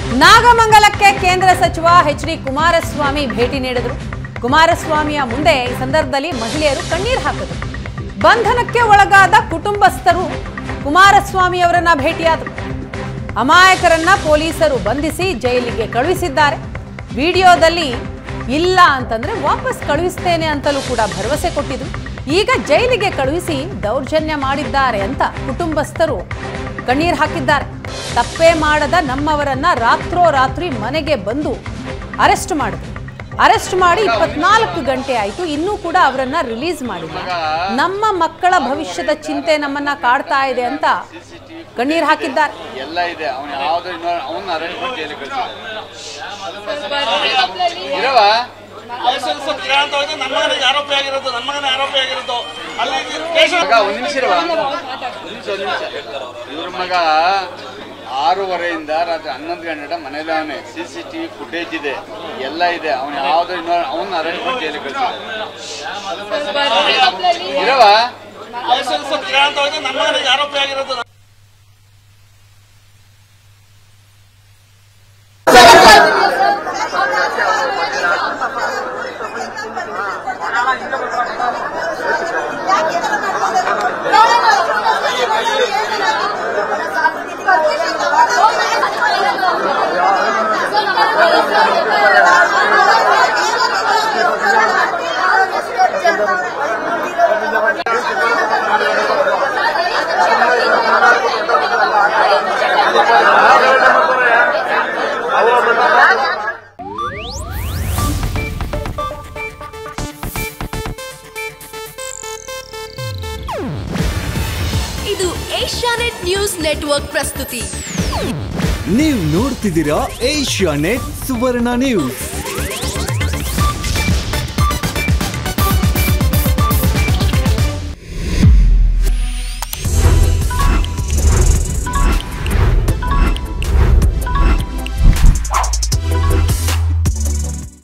ನಾಗಮಂಗಲಕ್ಕೆ ಕೇಂದ್ರ ಸಚಿವ H D Kumaraswamy ಭೇಟಿ ನೀಡಿದರು ಕುಮಾರಸ್ವಾಮಿಯ ಮುಂದೆ ಈ ಸಂದರ್ಭದಲ್ಲಿ ಮಹಿಳೆಯರು ಕಣ್ಣೀರು ಹಾಕಿದರು ಬಂಧನಕ್ಕೆ ಒಳಗಾದ ಕುಟುಂಬಸ್ಥರು ಕುಮಾರಸ್ವಾಮಿ ಅವರನ್ನ ಭೇಟಿಯಾದರು ಅಮಾಯಕರನ್ನ ಪೊಲೀಸರು ಬಂಧಿಸಿ ಜೈಲಿಗೆ ಕಳುಹಿಸಿದ್ದಾರೆ ವಿಡಿಯೋದಲ್ಲಿ ಇಲ್ಲ ಅಂತಂದ್ರೆ ವಾಪಸ್ ಕಳುಹಿಸ್ತೇನೆ ಅಂತಲೂ ಕೂಡ ಭರವಸೆ ಕೊಟ್ಟಿದ್ರು ಈಗ ಜೈಲಿಗೆ ಕಳುಹಿಸಿ ದೌರ್ಜನ್ಯ ಮಾಡಿದ್ದಾರೆ ಅಂತ ಕುಟುಂಬಸ್ಥರು ಕಣ್ಣೀರು ಹಾಕಿದ್ದಾರೆ ತಪ್ಪೇ ಮಾಡದ ನಮ್ಮವರನ್ನ ರಾತ್ರೋರಾತ್ರಿ ಮನೆಗೆ ಬಂದು ಅರೆಸ್ಟ್ ಮಾಡಿದ್ರು ಅರೆಸ್ಟ್ ಮಾಡಿ ಇಪ್ಪತ್ನಾಲ್ಕು ಗಂಟೆ ಆಯಿತು ಇನ್ನೂ ಕೂಡ ಅವರನ್ನ ರಿಲೀಸ್ ಮಾಡಿಲ್ಲ ನಮ್ಮ ಮಕ್ಕಳ ಭವಿಷ್ಯದ ಚಿಂತೆ ನಮ್ಮನ್ನ ಕಾಡ್ತಾ ಇದೆ ಅಂತ ಕಣ್ಣೀರು ಹಾಕಿದ್ದಾರೆ ಎಲ್ಲ ಇದೆ ಅವನು ಯಾವ್ದು ಇನ್ನೂ ಅವನ್ನ ಅರೆಸ್ಟ್ ಮಾಡಿ ಜೈಲಿಗೆ ಕಳಿಸಿದ್ದಾರೆ ಇರವ ಲೈಸೆನ್ಸ್ ಅಂತ ಹೋಗಿ ನನ್ನ ಮಗನಿಗೆ ಆರೋಪಿ ಆಗಿರೋದು ನನ್ನ ಮಗನ ಆರೋಪಿ ಆಗಿರೋದು ಅಲ್ಲಿ ಕೇಶ ಮಗ ಒಂದ್ ನಿಮಿಷ ಇರವ ಒಂದ್ ನಿಮಿಷ ಒಂದ್ ನಿಮಿಷ ಇವ್ರ ಮಗ ಆರೂವರೆಯಿಂದ ರಾತ್ರಿ ಹನ್ನೊಂದು ಗಂಟೆ ಮನೇಲಿ ಅವನೇ C C T V footage ಇದೆ ಎಲ್ಲ ಇದೆ ಅವನು ಯಾವ್ದು ಇನ್ನೂ ಅವನ್ನ ಅರೆಸ್ಟ್ ಮಾಡಿ ಜೈಲಿಗೆ ಕಳಿಸಿದ್ದಾರೆ ಇರವ ಲೈಸೆನ್ಸ್ ಅಂತ ಹೋಗಿ ನನ್ನ ಮಗನಿಗೆ ಆರೋಪಿ ಆಗಿರೋದು ಇದು ಏಷ್ಯಾನೆಟ್ ನ್ಯೂಸ್ ನೆಟ್ವರ್ಕ್ ಪ್ರಸ್ತುತಿ ನೀವು ನೋಡ್ತಿದ್ದೀರಾ ಏಷ್ಯಾ ನೆಟ್ ಸುವರ್ಣ ನ್ಯೂಸ್